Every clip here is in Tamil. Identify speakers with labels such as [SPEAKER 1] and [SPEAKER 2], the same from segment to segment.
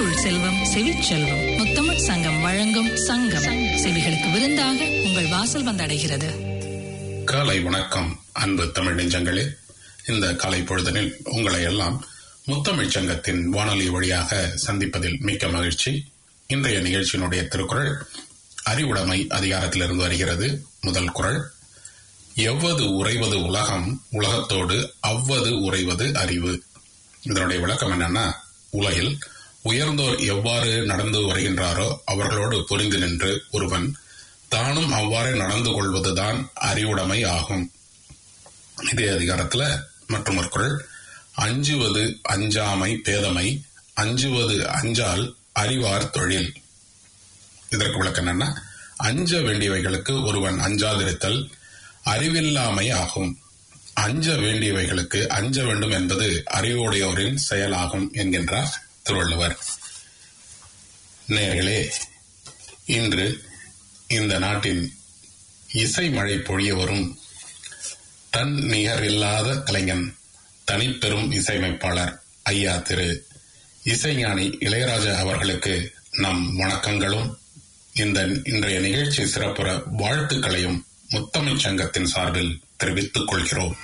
[SPEAKER 1] செய்யுள் செல்வம் செவிச்செல்வம் முத்தமிழ் சங்கம் வழங்கும் சங்கம் செவிகளுக்கு விருந்தாக உங்கள் வாசல் வந்தடைகிறது
[SPEAKER 2] காலை வணக்கம் அன்பு தமிழ் நெஞ்சங்களே இந்த காலை பொழுதனில் உங்களை எல்லாம் முத்தமிழ் சங்கத்தின் வானொலி வழியாக சந்திப்பதில் மிக்க மகிழ்ச்சி இன்றைய நிகழ்ச்சியினுடைய திருக்குறள் அறிவுடைமை அதிகாரத்திலிருந்து வருகிறது முதல் குறள் எவ்வது உறைவது உலகம் உலகத்தோடு அவ்வது உறைவது அறிவு இதனுடைய விளக்கம் என்னன்னா உலகில் உயர்ந்தோர் எவ்வாறு நடந்து வருகின்றாரோ அவர்களோடு புரிந்து நின்று ஒருவன் தானும் அவ்வாறு நடந்து கொள்வதுதான் அறிவுடைமை ஆகும் இதே அதிகாரத்துல மற்றும் ஒரு குரல் அஞ்சுவது அஞ்சாமை பேதமை அஞ்சுவது அஞ்சால் அறிவார் தொழில் இதற்கு விளக்கம் என்னன்னா அஞ்ச வேண்டியவைகளுக்கு ஒருவன் அஞ்சாதிருத்தல் அறிவில்லாமை ஆகும் அஞ்ச வேண்டியவைகளுக்கு அஞ்ச வேண்டும் என்பது அறிவுடையோரின் செயலாகும் என்கின்றார் திருவள்ளுவர் நேர்களே இன்று இந்த நாட்டின் இசை மழை பொழிய வரும் தன் நிகர் இல்லாத கலைஞன் தனிப்பெரும் இசையமைப்பாளர் ஐயா திரு இசைஞானி இளையராஜா அவர்களுக்கு நம் வணக்கங்களும் இந்த இன்றைய நிகழ்ச்சி சிறப்புற வாழ்த்துக்களையும் முத்தமிழ் சங்கத்தின் சார்பில் தெரிவித்துக் கொள்கிறோம்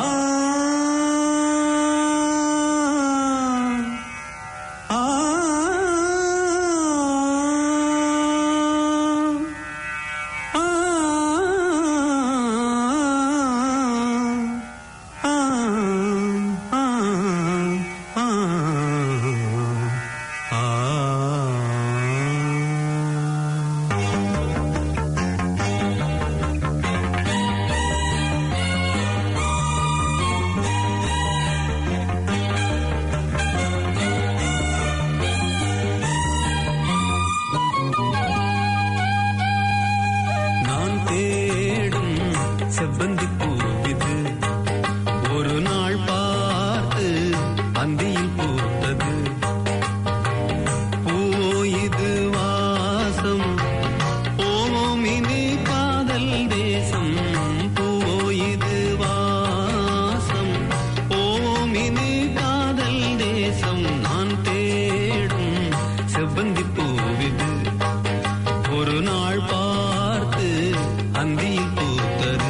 [SPEAKER 3] நான் தேடும் செவ்வந்தி பூவிது ஒரு நாள் பார்த்து அந்தியில் பூத்தது பூவோ இது வாசம் போவோம் இனி காதல் தேசம் பூவோ இது வாசம் போவோம் இனி காதல் தேசம் நான் தேடும் செவ்வந்தி பூவிது ஒரு நாள் பார்த்து அந்தியில் பூத்தது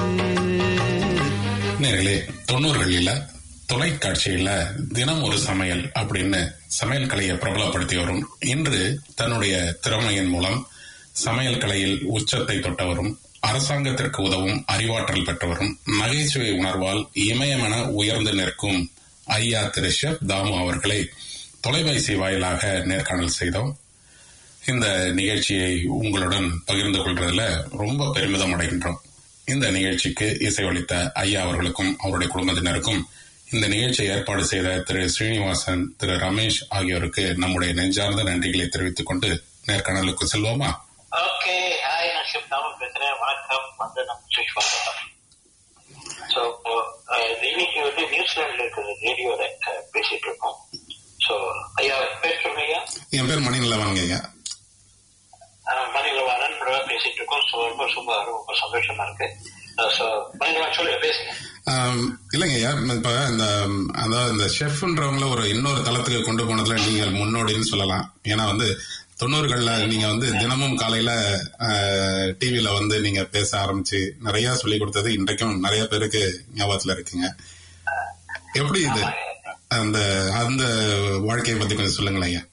[SPEAKER 2] நேர்களே தொண்ணூறுகளில தொலைக்காட்சியில தினம் ஒரு சமையல் அப்படின்னு சமையல் கலையை பிரபலப்படுத்தி வரும் இன்று தன்னுடைய திறமையின் மூலம் சமையல் கலையில் உச்சத்தை தொட்டவரும் அரசாங்கத்திற்கு உதவும் அறிவாற்றல் பெற்றவரும் நகைச்சுவை உணர்வால் இமயமென உயர்ந்து நிற்கும் ஐயா திரு ஷெப் தாமு அவர்களை தொலைபேசி வாயிலாக நேர்காணல் செய்தோம் இந்த நிகழ்ச்சியை உங்களுடன் பகிர்ந்து கொள்றதுல ரொம்ப பெருமிதம் அடைகின்றோம் இந்த நிகழ்ச்சிக்கு இசையளித்த ஐயா அவர்களுக்கும் அவருடைய குடும்பத்தினருக்கும் இந்த நிகழ்ச்சியை ஏற்பாடு செய்த திரு ஸ்ரீனிவாசன் திரு ரமேஷ் ஆகியோருக்கு நம்முடைய நெஞ்சார்ந்த நன்றிகளை தெரிவித்துக் கொண்டு நேர்காணலுக்கு செல்வோமா
[SPEAKER 4] ஓகே ஹாய் நான் சிவதாம பேசுறேன் வணக்கம் வந்து நம்ம சுஷ்வாசம் ஸோ இன்னைக்கு வந்து நியூசிலாந்துல இருக்கிற ரேடியோல அஹ், பேசிட்டு இருக்கோம் ஸோ ஐயா பேர் சொல்லுங்க ஐயா
[SPEAKER 2] என் பேர் மணிநிலவங்க ஐயா
[SPEAKER 4] மணிலவாரன் பேசிட்டு இருக்கோம் ஸோ ரொம்ப ரொம்ப ரொம்ப சந்தோஷமா இருக்கு ஸோ மணிலவான் சொல்லுங்க பேசுங்க
[SPEAKER 2] ஆம், இல்லைங்க ஐயா இப்ப இந்த அதாவது இந்த ஷெஃப்ன்றவங்கள ஒரு இன்னொரு தளத்துக்கு கொண்டு போனதுல நீங்கள் முன்னோடின்னு சொல்லலாம் ஏன்னா வந்து தொண்ணூறுகள்ல நீங்க வந்து தினமும் காலையில டிவில வந்து நீங்க பேச ஆரம்பிச்சு நிறைய சொல்லி கொடுத்தது இன்றைக்கும் நிறைய பேருக்கு ஞாபகத்துல இருக்குங்க எப்படி இது அந்த அந்த வாழ்க்கையை பத்தி கொஞ்சம் சொல்லுங்களேன் ஐயா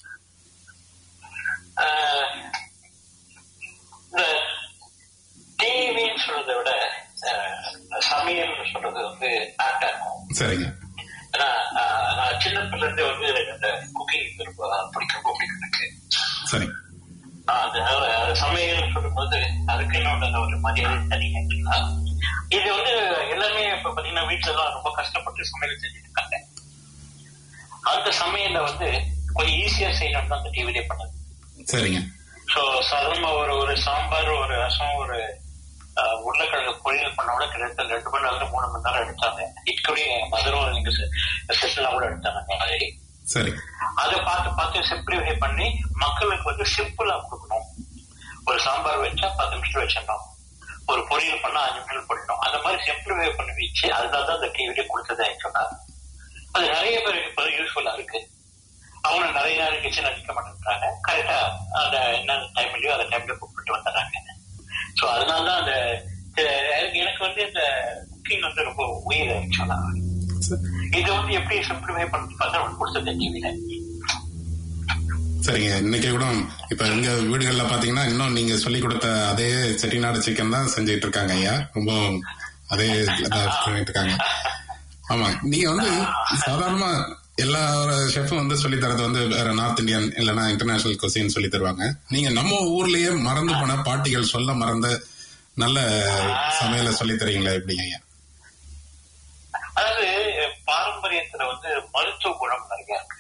[SPEAKER 4] ஆஹ், இந்த டிவின்னு சொல்றதை விட ஆஹ், சமையல்னு சொல்றது வந்து ஆக்டா இருக்கும்
[SPEAKER 2] சரிங்க
[SPEAKER 4] ஏன்னா ஆஹ், நான் சின்ன பிள்ளை இருந்தே வந்து எனக்கு இந்த குக்கிங் ரொம்ப பிடிக்கும் ரொம்ப பிடிக்கும் எனக்கு
[SPEAKER 2] சரி
[SPEAKER 4] அதனால சமையல் சொல்லும்போது அதுக்கு என்னோட ஒரு மரியாதை தனியா இது வந்து எல்லாமே இப்ப பாத்தீங்கன்னா வீட்டுல எல்லாம் ரொம்ப கஷ்டப்பட்டு சமையல் செஞ்சுட்டு இருக்காங்க அந்த சமையல்ல வந்து கொஞ்சம் ஈஸியா செய்யணும்னு அந்த டிவிலே பண்ணது
[SPEAKER 2] சரிங்க
[SPEAKER 4] சோ சாதாரணமா ஒரு ஒரு சாம்பார் ஒரு ரசம் ஒரு ஆஹ், உருளைக்கிழங்கு பொரியல் பண்ண கூட கிட்டத்தட்ட ரெண்டு மணி நேரம் மூணு மணி நேரம் எடுத்தாங்க இட்கூடி மதுரம் நீங்க சிஸ்டர்லாம் கூட எடுத்தாங்க அந்த மாதிரி
[SPEAKER 2] சரி
[SPEAKER 4] அதை பார்த்து பார்த்து சிம்பிளிஃபை பண்ணி மக்களுக்கு வந்து சிம்பிளா கொடுக்கணும் ஒரு சாம்பார் வச்சா பத்து நிமிஷம் வச்சிடணும் ஒரு பொரியல் பண்ணா அஞ்சு நிமிஷம் போடணும் அந்த மாதிரி சிம்பிளிஃபை பண்ணி வச்சு அதுதான் தான் அந்த டிவிலே கொடுத்தது சொன்னார் அது நிறைய பேருக்கு இப்போ யூஸ்ஃபுல்லா இருக்கு அவங்க நிறைய நேரம் கிச்சன்ல நிக்க மாட்டேங்கிறாங்க கரெக்டா அந்த என்ன டைம் இல்லையோ அந்த டைம்ல கூப்பிட்டு வந்துடுறாங்க சோ அதனாலதான் அந்த அஹ், எனக்கு வந்து இந்த குக்கிங் வந்து ரொம்ப உயிர் ஆக்சுவலா இது வந்து எப்படி சிம்பிளிஃபை பண்ணி பார்த்தா அவனுக்கு கொடுத்தது டிவில
[SPEAKER 2] சரிங்க இன்னைக்கு கூட இப்ப எங்க வீடுகள்ல பாத்தீங்கன்னா இன்னும் நீங்க சொல்லி கொடுத்த அதே செட்டிநாடு சிக்கன் தான் செஞ்சுட்டு இருக்காங்க ஐயா ரொம்ப அதே இதா பண்ணிட்டு இருக்காங்க ஆமா நீங்க வந்து சாதாரணமா எல்லா ஷெஃபும் வந்து சொல்லி தரது வந்து வேற நார்த் இந்தியன் இல்லைன்னா இன்டர்நேஷனல் கொசின் சொல்லி தருவாங்க நீங்க நம்ம ஊர்லயே மறந்து போன பாட்டிகள் சொல்ல மறந்த நல்ல சமையலை சொல்லி தரீங்களா எப்படிங்க ஐயா
[SPEAKER 4] அதாவது பாரம்பரியத்துல வந்து மருத்துவ குணம் நிறைய இருக்கு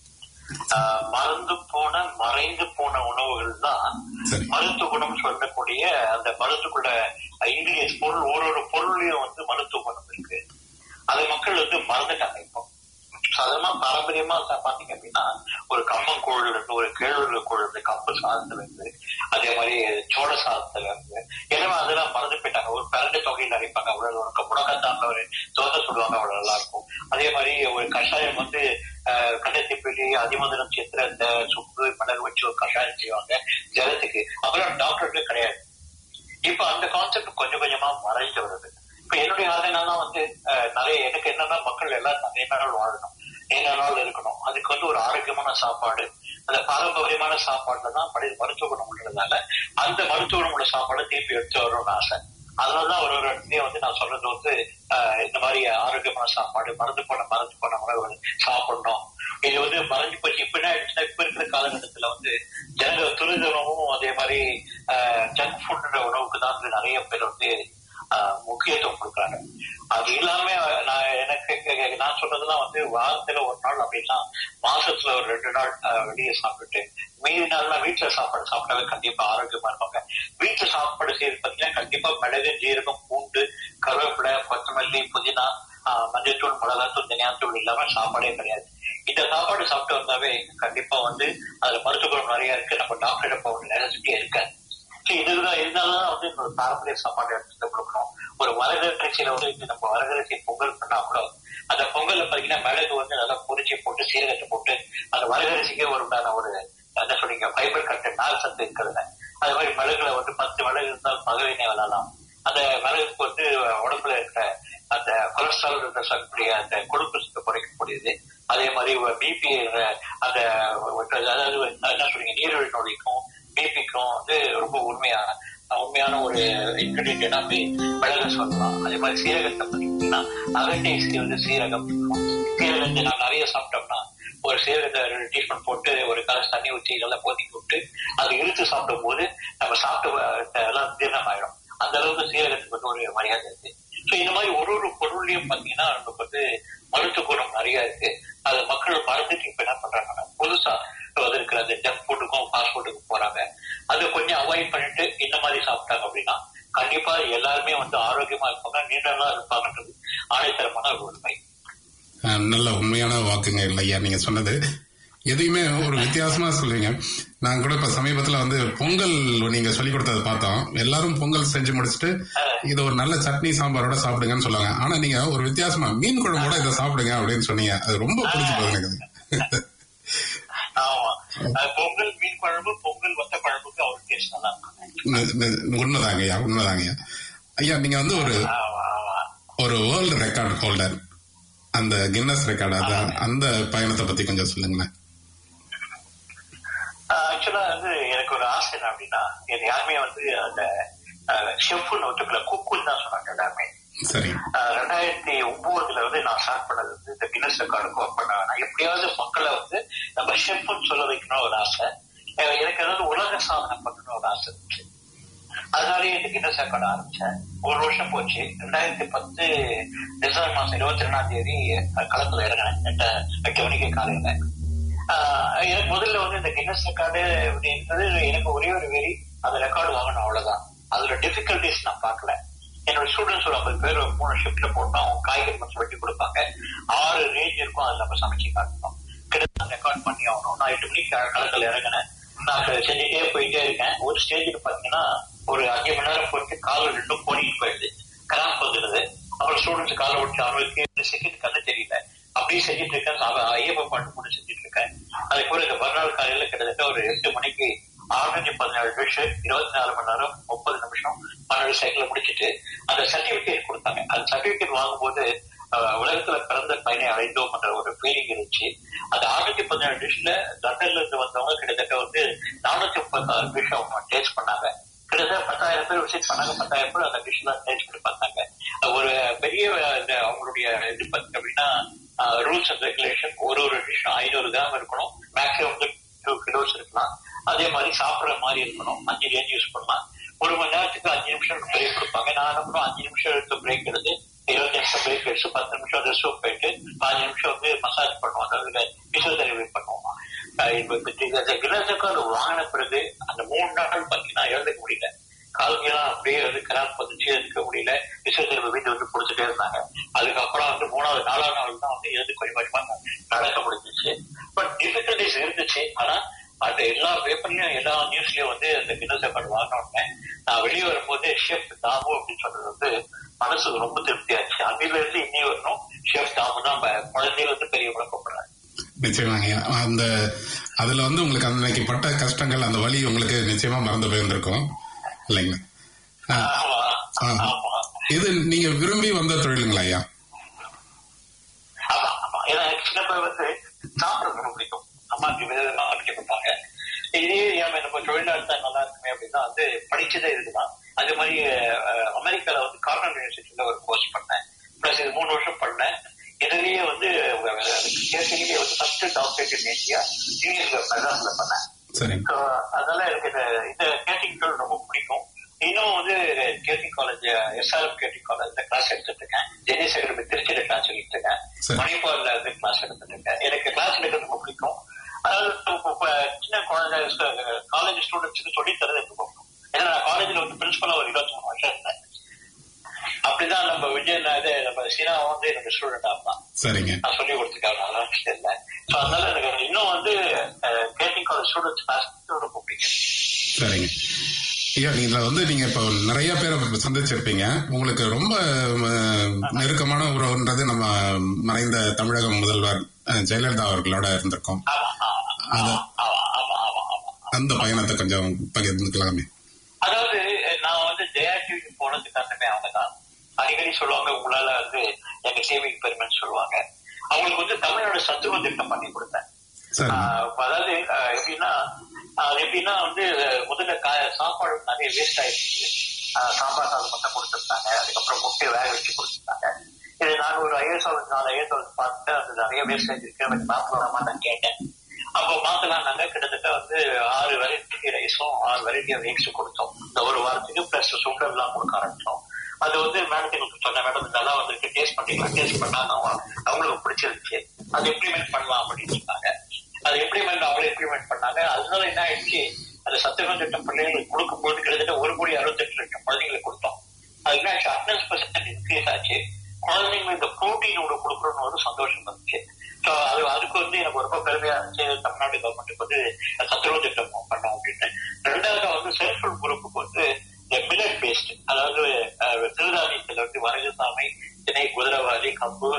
[SPEAKER 4] ஆஹ் மறந்து போன மறைந்து போன உணவுகள் தான்
[SPEAKER 2] சரி
[SPEAKER 4] மருத்துவ குணம் சொல்லக்கூடிய அந்த மருத்துக்குள்ள இன்கிரியன்ஸ் பொருள் ஒரு ஒரு பொருளையும் வந்து மருத்துவ குணம் இருக்கு அதை மக்கள் வந்து மறந்துட்டாங்க இப்போ சாதாரணமா பாரம்பரியமா சா- பாத்தீங்க அப்படின்னா ஒரு கம்மங்கூழ்ல இருந்து ஒரு கேழ்வரகு கூழ் இருந்து கம்பு சாதத்துல இருந்து அதே மாதிரி சோழ சாதத்துல இருந்து எனவே அதெல்லாம் மறந்து போயிட்டாங்க ஒரு பரண்டு தொகையில் அரைப்பாங்க அவ்வளவு ஒரு முடக்கத்தான்ல ஒரு தோசை சுடுவாங்க அவ்வளவு நல்லா இருக்கும் அதே மாதிரி ஒரு கஷாயம் வந்து கண்டத்தை பிள்ளி அதிமதுரம் சேர்த்து அந்த சுப்பு மிளகு வச்சு ஒரு கஷாயம் செய்வாங்க ஜலத்துக்கு அப்புறம் டாக்டருக்கு கிடையாது இப்ப அந்த கான்செப்ட் கொஞ்சம் கொஞ்சமா மறைஞ்சு வருது இப்ப என்னுடைய ஆதங்கம்லாம் வந்து அஹ், நிறைய எனக்கு என்னன்னா மக்கள் எல்லாம் நிறைய நாள் வாழணும் நீண்ட நாள் இருக்கணும் அதுக்கு வந்து ஒரு ஆரோக்கியமான சாப்பாடு அந்த பாரம்பரியமான சாப்பாடுல தான் படி மருத்துவ குணம் உள்ளதால அந்த மருத்துவ குணம் உள்ள சாப்பாடு திருப்பி எடுத்து வரணும்னு ஆசை அதனாலதான் ஒரு ஒரு இடத்துலயும் வந்து நான் சொல்றது வந்து அஹ், இந்த மாதிரி ஆரோக்கியமான சாப்பாடு மருந்து போன மருந்து போன உணவுகள் சாப்பிடணும் இது வந்து மறைஞ்சு போச்சு இப்ப என்ன ஆயிடுச்சுன்னா இப்ப இருக்கிற காலகட்டத்துல வந்து ஜனங்க துரிதனமும் அதே மாதிரி ஜங்க் ஃபுட் உணவுக்கு தான் வந்து நிறைய பேர் வந்து ஆஹ், முக்கியத்துவம் கொடுக்குறாங்க அது இல்லாம நான் எனக்கு நான் சொல்றதெல்லாம் வந்து வாரத்துல ஒரு நாள் அப்படின்னா மாசத்துல ஒரு ரெண்டு நாள் ஆஹ், வெளியே சாப்பிட்டுட்டு மீதி நாள்லாம் வீட்டுல சாப்பாடு சாப்பிட்டாவே கண்டிப்பா ஆரோக்கியமா இருப்பாங்க வீட்டுல சாப்பாடு செய்யறது பாத்தீங்கன்னா கண்டிப்பா மிளகு ஜீரகம் பூண்டு கருவேப்பிலை கொத்தமல்லி புதினா ஆஹ், மஞ்சத்தூள் மிளகாத்தூள் தனியாத்தூள் இல்லாம சாப்பாடே கிடையாது இந்த சாப்பாடு சாப்பிட்டு வந்தாவே கண்டிப்பா வந்து அதுல மருத்துவ குணம் நிறைய இருக்கு நம்ம டாக்டர் போக நெசசிட்டியே இருக்காது சரி, இதுதான் இருந்தாலும் வந்து ஒரு பாரம்பரிய சாப்பாடு எடுத்து கொடுக்கணும் ஒரு வரகரிசியில வந்து இது நம்ம வரகரிசி பொங்கல் பண்ணா கூட அந்த பொங்கல்ல பாத்தீங்கன்னா மிளகு வந்து நல்லா பொரிச்சு போட்டு சீரகத்தை போட்டு அந்த வரகரிசிக்கே ஒரு உண்டான ஒரு என்ன சொல்றீங்க ஃபைபர் கண்டென்ட் நார் சத்து இருக்கிறது அது மாதிரி மிளகுல வந்து பத்து மிளகு இருந்தால் மகளினே விளாடலாம் அந்த மிளகுக்கு வந்து உடம்புல இருக்கிற அந்த கொலஸ்ட்ரால் இருக்க சொல்லக்கூடிய அந்த கொழுப்பு சத்து குறைக்கக்கூடியது அதே மாதிரி பிபி அந்த அதாவது என்ன சொல்றீங்க நீரிழிவு நோய்க்கும் பிபிக்கும் வந்து ரொம்ப உண்மையா உண்மையான ஒரு இன்கிரீடியன்ட் எல்லாமே மிளகு சொல்லலாம் அதே மாதிரி சீரகத்தை பார்த்தீங்கன்னா அகட்டை வந்து சீரகம் சீரகத்தை நான் நிறைய சாப்பிட்டோம்னா ஒரு சீரகத்தை ரெண்டு டீஸ்பூன் போட்டு ஒரு கலஸ் தண்ணி ஊற்றி நல்லா கொதிக்க விட்டு அது இழுத்து சாப்பிடும் போது நம்ம சாப்பிட்ட எல்லாம் ஜீரணம் ஆயிடும் அந்த அளவுக்கு சீரகத்துக்கு வந்து ஒரு மரியாதை இருக்கு ஸோ இந்த மாதிரி ஒரு ஒரு பொருள்லயும் பாத்தீங்கன்னா நமக்கு வந்து மருத்துவ குணம் நிறைய இருக்கு அது மக்கள் மறந்துட்டு இப்ப என்ன பண்றாங்கன்னா புதுசா இருக்கிற அந்த ஜங்க் ஃபுட்டுக்கும் ஃபாஸ்ட் ஃபுட்டுக்கும் போறாங்க அதை கொஞ்சம் அவாய்ட் பண்ணிட்டு இந்த மாதிரி சாப்பிட்டாங்க அப்படின்னா கண்டிப்பா எல்லாருமே வந்து ஆரோக்கியமா இருப்பாங்க நீண்ட நாள் இருப்பாங்கன்றது ஆணைத்தரமான ஒரு உண்மை
[SPEAKER 2] அஹ் நல்ல உண்மையான வாக்குங்க இல்லையா நீங்க சொன்னது எதையுமே ஒரு வித்தியாசமா சொல்றீங்க நான் கூட இப்ப சமீபத்துல வந்து பொங்கல் நீங்க சொல்லி கொடுத்ததை பார்த்தோம் எல்லாரும் பொங்கல் செஞ்சு முடிச்சுட்டு இது ஒரு நல்ல சட்னி சாம்பாரோட சாப்பிடுங்கன்னு சொல்லுவாங்க ஆனா நீங்க ஒரு வித்தியாசமா மீன் குழம்போட இதை சாப்பிடுங்க அப்படின்னு சொன்னீங்க அது ரொம்ப பிடிச்சு போகுது எனக்கு
[SPEAKER 4] ஆமா அது பொங்கல் மீன் குழம்பு பொங்கல் வத்த குழம்புக்கு அவர் டேஸ்ட் நல்லா இருக்கும்
[SPEAKER 2] நி- நி- உண்மைதாங்க ஐயா உண்மைதாங்க ஐயா ஐயா நீங்க வந்து ஒரு
[SPEAKER 4] ஆமா ஆமா
[SPEAKER 2] ஒரு வேர்ல்டு ரெக்கார்ட் ஹோல்டர் அந்த கின்னஸ் ரெக்கார்ட் அதான் அந்த பயணத்தை பத்தி கொஞ்சம் சொல்லுங்களேன்
[SPEAKER 4] ஆக்சுவலா வந்து எனக்கு ஒரு ஆசை என்ன அப்படின்னா இது யாருமே வந்து அந்த ஷெஃப்னு ஒத்துக்கல குக்குன்னு தான் சொன்னாங்க எல்லாருமே
[SPEAKER 2] சரி
[SPEAKER 4] ஆஹ் ரெண்டாயிரத்தி ஒன்பதுல வந்து நான் ஸ்டார்ட் பண்ணது வந்து இந்த கின்னஸ் ரெக்கார்டுக்கு ஒர்க் பண்ண நான் எப்படியாவது மக்களை வந்து நம்ம ஷெஃப்னு சொல்ல வைக்கணும் ஒரு ஆசை அஹ் எனக்கு ஏதாவது உலக சாதனை பண்ணணும் ஒரு ஆசை இருந்துச்சு அதனாலேயே இந்த கின்னஸ் ரெக்கார்டு ஆரம்பிச்சேன் ஒரு வருஷம் போச்சு ரெண்டாயிரத்தி பத்து டிசம்பர் மாசம் இருபத்தி ரெண்டாம் தேதி அஹ், களத்துல இறங்கினேன் எட்டு எட்டு மணிக்கு காலையில ஆஹ் எனக்கு முதல்ல வந்து இந்த கின்னஸ் ரெக்கார்டு அப்படின்றது எனக்கு ஒரே ஒரு வெறி அந்த ரெக்கார்டு வாங்கணும் அவ்வளவுதான் அதுல டிஃபிகல்டிஸ் நான் பார்க்கல என்னோட ஸ்டூடெண்ட்ஸ் ஒரு ஐம்பது பேர் ஒரு மூணு ஷிப்ட்ல போட்டோம் அவங்க காய்கறி மட்டும் வெட்டி கொடுப்பாங்க ஆறு ரேஞ்ச் இருக்கும் அதுல நம்ம சமைச்சு காட்டணும் கிட்டத்தட்ட ரெக்கார்ட் பண்ணி ஆகணும் நான் எட்டு மணிக்கு க- களத்துல இறங்கினேன் நான் க- செஞ்சுட்டே போயிட்டே இருக்கேன் ஒரு ஸ்டேஜுக்கு பாத்தீங்கன்னா ஒரு அஞ்சு மணி நேரம் போயிட்டு கால் ரெண்டும் போனிட்டு போயிடுது கிராம்ப் வந்துடுது அப்புறம் ஸ்டூடெண்ட்ஸ் காலை விட்டு அவங்களுக்கு செகண்ட் கண்ணு தெரியல அப்படியே செஞ்சுட்டு இருக்கேன் அவ ஐயப்ப பாட்டு போட்டு செஞ்சுட்டு இருக்கேன் அதுக்கு பிறகு மறுநாள் காலையில கிட்டத்தட்ட ஒரு எட்டு மணிக்கு ஆறுநூத்தி பதினேழு டிஷ் இருபத்தி நாலு மணி நேரம் முப்பது நிமிஷம் பன்னெண்டு சைக்கிள் முடிச்சிட்டு அந்த சர்டிபிகேட் கொடுத்தாங்க அந்த சர்டிபிகேட் வாங்கும்போது அஹ், உலகத்துல பிறந்த பையனை அடைந்தோம் என்ற ஒரு ஃபீலிங் இருந்துச்சு அந்த ஆறுநூத்தி பதினேழு டிஷ்ல லண்டன்ல இருந்து வந்தவங்க கிட்டத்தட்ட வந்து நானூத்தி முப்பத்தாறு டிஷ் அவங்க டேஸ்ட் பண்ணாங்க கிட்டத்தட்ட பத்தாயிரம் பேர் விசிட் பண்ணாங்க பத்தாயிரம் பேர் அந்த டிஷ் தான் டேஸ்ட் பண்ணி பார்த்தாங்க ஒரு பெரிய இந்த அவங்களுடைய இது பார்த்து அப்படின்னா ரூல்ஸ் அண்ட் ரெகுலேஷன் ஒரு ஒரு டிஷ் ஐநூறு கிராம் இருக்கணும் மேக்ஸிமம் வந்து டூ கிலோஸ் இருக்கலாம் அதே மாதிரி சாப்பிடுற மாதிரி இருக்கணும் அஞ்சு ரேஞ்ச் யூஸ் பண்ணலாம் ஒரு மணி நேரத்துக்கு அஞ்சு நிமிஷம் பிரேக் கொடுப்பாங்க நான் அப்புறம் அஞ்சு நிமிஷம் எடுத்து பிரேக் எடுத்து இருபது நிமிஷம் பிரேக் எடுத்து பத்து நிமிஷம் ரெஸ்ட் ரூம் போயிட்டு பாஞ்சு நிமிஷம் வந்து மசாஜ் பண்ணுவோம் அதாவது பிசியோதெரபி பண்ணுவோம் அஹ் இப்ப இப்ப இந்த கிலாஸ் ரெக்கார்டு வாங்கின பிறகு அந்த மூணு நாள் பார்த்தீங்கன்னா எழுந்துக்க முடியல கால்கெல்லாம் அப்படியே வந்து கிராப் பதிச்சு இருக்க முடியல பிசியோதெரபி வீட்டு வந்து கொடுத்துட்டே இருந்தாங்க அதுக்கப்புறம் வந்து மூணாவது நாலாவது நாள் தான் வந்து எழுந்து கொஞ்சம் கொஞ்சமா நடக்க முடிஞ்சிச்சு பட் டிஃபிகல்டிஸ் இருந்துச்சு ஆனா அந்த எல்லா பேப்பர்லயும் எல்லா நியூஸ்லயும் வந்து அந்த கின்னஸ் ரெக்கார்டு வாங்கினோடனே நான் வெளியே வரும்போது ஷெஃப் தாமு அப்படின்னு சொல்றது வந்து மனசுக்கு ரொம்ப திருப்தியாச்சு அன்னில இருந்து இன்னி வரணும் ஷெஃப் தாமு தான் ப- குழந்தையில இருந்து பெரிய கூப்பிடுறாங்க
[SPEAKER 2] நிச்சயமாங்க அந்த அதுல வந்து உங்களுக்கு அன்னைக்கு பட்ட கஷ்டங்கள் அந்த வலி உங்களுக்கு நிச்சயமா மறந்து போயிருந்திருக்கும் இல்லைங்களா ஆ,
[SPEAKER 4] ஆமா
[SPEAKER 2] ஆ.
[SPEAKER 4] ஆமா
[SPEAKER 2] இது நீங்க விரும்பி வந்த தொழிலுங்களா ஐயா
[SPEAKER 4] ஆமா ஆமா ஏன்னா எனக்கு சின்ன பையன் வந்து சாப்பிடுறது ரொம்ப பிடிக்கும் அம்மாக்கு விதமா அடிக்க கொடுப்பாங்க இதே ஏன் நம்ம தொழிலா இருந்தா நல்லா இருக்குமே அப்படின்னா வந்து படிச்சதே இதுதான் அதே மாதிரி அஹ், அமெரிக்கால வந்து கார்னல் யூனிவர்சிட்டியில ஒரு கோர்ஸ் பண்ணேன் பிளஸ் இது மூணு வருஷம் பண்ணேன் இதுலயே வந்து கேசிலேயே வந்து ஃபர்ஸ்ட் டாக்டரேட் இன் இந்தியா இங்கிலீஷ்ல மெட்ராஸ்ல பண்ணேன்
[SPEAKER 2] சரிங்க
[SPEAKER 4] So, அதனால எனக்கு இந்த இந்த கேட்டிங் தொழில் ரொம்ப பிடிக்கும் இன்னும் வந்து கேட்டிங் காலேஜ் எஸ்ஆர்எம் கேட்டிங் காலேஜ்ல கிளாஸ் எடுத்துட்டு இருக்கேன் ஜெனிஸ் அகாடமி திருச்சியில கிளாஸ் எடுத்துட்டு இருக்கேன்
[SPEAKER 2] சரி.
[SPEAKER 4] மணிப்பால்ல இருந்து கிளாஸ் எடுத்துட்டு இருக்கேன் எனக்கு கிளாஸ் எடுக்கிறது ரொம்ப பிடிக்கும் அதாவது இப்ப- இப்ப சின்ன குழந்தை காலேஜ் ஸ்டூடெண்ட்ஸுக்கு சொல்லி தரது எனக்கு ரொம்ப பிடிக்கும் ஏன்னா நான் காலேஜ்ல வந்து பிரின்சிபலா ஒரு இருபத்தி மூணு வருஷம் இருந்தேன் அப்படிதான் நம்ம விஜய் இது நம்ம சீனா வந்து எனக்கு ஸ்டூடெண்டா இருந்தான்
[SPEAKER 2] சரிங்க
[SPEAKER 4] நான் சொல்லி கொடுத்துருக்கேன் நல்லா தெரியல ஸோ அதனால எனக்கு இன்னும் வந்து கேட்டிங் காலேஜ் ஸ்டூடெண்ட்ஸ் கிளாஸ் ரொம்ப பிடிக்கும்
[SPEAKER 2] சரிங்க ஐயா இதுல வந்து நீங்க இப்போ நிறைய பேரை சந்திச்சிருப்பீங்க உங்களுக்கு ரொம்ப அஹ், நெருக்கமான உறவுன்றது நம்ம மறைந்த தமிழக முதல்வர் அஹ், ஜெயலலிதா அவர்களோட இருந்திருக்கோம்
[SPEAKER 4] ஆமா ஆமா
[SPEAKER 2] அது-
[SPEAKER 4] ஆமா ஆமா ஆமா ஆமா
[SPEAKER 2] அந்த பயணத்தை கொஞ்சம் பகிர்ந்துக்கலாமே
[SPEAKER 4] அதாவது நான் வந்து ஜெயா டிவிக்கு போனதுக்கு காரணமே அவங்க தான் அடிக்கடி சொல்லுவாங்க உங்களால வந்து எங்க சேவைக்கு பெருமைன்னு சொல்லுவாங்க அவங்களுக்கு வந்து தமிழோட சத்துவ திட்டம் பண்ணி கொடுத்தேன்
[SPEAKER 2] சரி
[SPEAKER 4] ஆஹ் இப்ப அதாவது ஆஹ் எப்படின்னா ஆஹ் எப்படின்னா வந்து அஹ் முதல்ல கா- சாப்பாடு நிறைய வேஸ்ட் ஆயிடுச்சு ஆஹ் சாம்பார் சாதம் மட்டும் கொடுத்துருந்தாங்க அதுக்கப்புறம் முட்டையை வேக வச்சு கொடுத்துருந்தாங்க இது நான் ஒரு ஐஎஸ் ஆஃபீஸ் நாலு ஐஎஸ் ஆஃபீஸ் பார்த்துட்டு அது நிறைய வேஸ்ட் ஆயிருக்கு எனக்கு மாத்தலாமா நான் கேட்டேன் அப்போ மாத்தலாம் நாங்க கிட்டத்தட்ட வந்து ஆறு வெரைட்டி ரைஸும் ஆறு வெரைட்டி ஆஃப் எக்ஸும் கொடுத்தோம் இந்த ஒரு வாரத்துக்கு பிளஸ் சுண்டல் எல்லாம் கொடுக்க ஆரம்பிச்சோம் அது வந்து மேடத்துக்கு சொன்ன மேடம் இது நல்லா வந்திருக்கு டேஸ்ட் பண்ணிக்கலாம் டேஸ்ட் பண்ணாங்க அவங்க- அவங்களுக்கு பிடிச்சிருந்துச்சு அது இம்ப்ளிமெண்ட் பண்ணலாம் அப்படின்னு சொன்னாங்க அது இம்ப்ளிமெண்ட் அவங்களே இம்ப்ளிமெண்ட் பண்ணாங்க அதனால என்ன ஆயிடுச்சு அந்த சத்துவம் திட்டம் பிள்ளைங்களுக்கு கொடுக்கும்போது கிட்டத்தட்ட ஒரு கோடி அறுபத்தெட்டு லட்சம் குழந்தைங்களுக்கு கொடுத்தோம் அது என்ன ஆச்சு அட்டனன்ஸ் பர்சன்ட் இன்க்ரீஸ் ஆச்சு குழந்தைங்களுக்கு இந்த புரோட்டீன் உணவு கொடுக்கணும்னு ஒரு சந்தோஷம் வந்துச்சு ஸோ அது அதுக்கு வந்து எனக்கு ரொம்ப பெருமையா இருந்துச்சு தமிழ்நாடு கவர்மெண்ட்டுக்கு வந்து சத்துணவு திட்டம் பண்ணோம் அப்படின்னு ரெண்டாவது வந்து செல்ஃப் ஹெல்ப் குரூப்புக்கு வந்து இந்த மில்லட் பேஸ்ட் அதாவது அஹ், சிறுதானியத்துல வந்து வரகுசாமி திணை குதிரவாளி கம்பு